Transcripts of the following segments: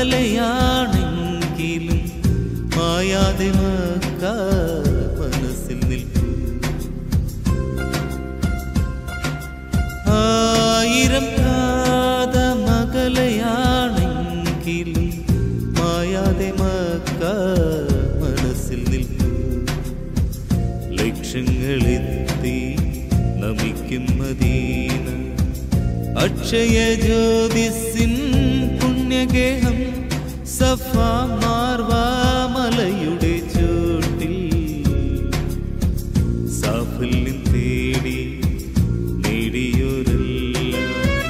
അകലെയാണെങ്കിലും മായാതെ മക്ക മനസ്സിൽ നിൽക്കും ആയിരം കാത മകലയാണെങ്കിലും മായാതെ മക്ക മനസ്സിൽ നിൽക്കും ലക്ഷങ്ങളെത്തി നമിക്കും മദീന അക്ഷയ ജ്യോതിസിൻ പുണ്യഗേഹം സഫ മാർവാ മലയുടെ ചോട്ടിൽ സാഫല്യം തേടി നേടിയൊരെല്ലാം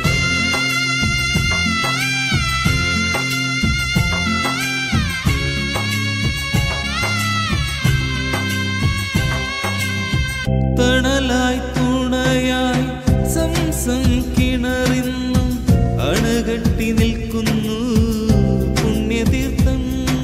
തണലായി തുണയായി സംസം കിണറിന്നും അണകെട്ടി നിൽക്കുന്നു പുണ്യതീർത്ഥം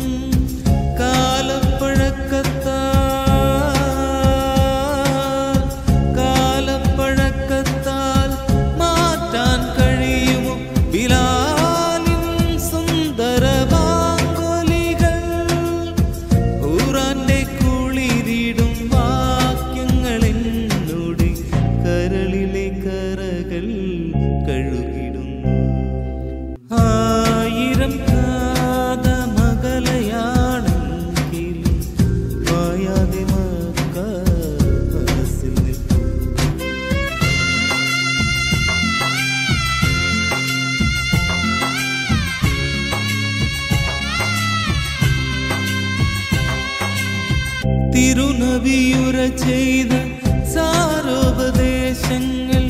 കാലപ്പഴക്കത്താൽ കാലപ്പഴക്കത്താൽ മാറ്റാൻ കഴിയുമോ ബിലാലിൻ സുന്ദര വാങ്കൊലികൾ ഖുറാന്റെ കുളിരിടും വാക്യങ്ങൾ എന്നോട് കരളിലെ കരകൾ കഴുകിടുന്നു ആയിരം കാത മകലയാണെങ്കിലും മായാതെ മക്ക മനസ്സിൽ നിൽക്കും തിരുനബിയുര ചെയ്ത സാരോപദേശങ്ങൾ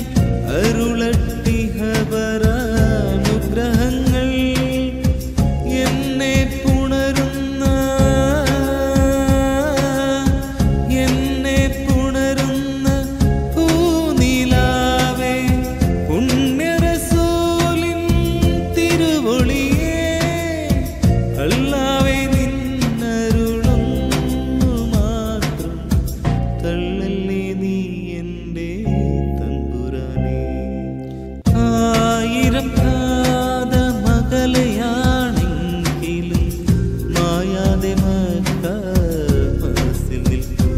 അരുളട്ടിഹപരാനുഗ്രഹങ്ങൾ എന്നെ പുണരുന്ന എന്നെ പുണരുന്ന പൂനിലാവേ പുണ്യരസൂലിൻ തിരുവൊളിയേ അല്ലാവേ നിന്നരുളൊന്നു മാത്രം തള്ളല്ലേ നീ എൻ്റെ തമ്പുരാനേ ആയിരം കാത മകലയാണെങ്കിലും മായാതെ മക്ക മനസ്സിൽ നിൽക്കും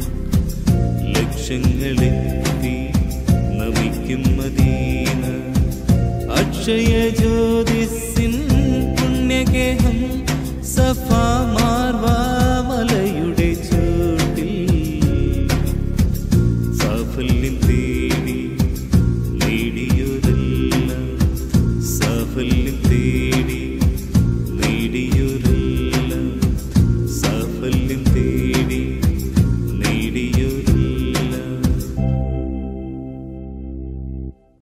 ലക്ഷങ്ങളെത്തി നമിക്കും മദീന അക്ഷയ ജ്യോതിസിൻ പുണ്യഗേഹം സഫ മാർവാ മല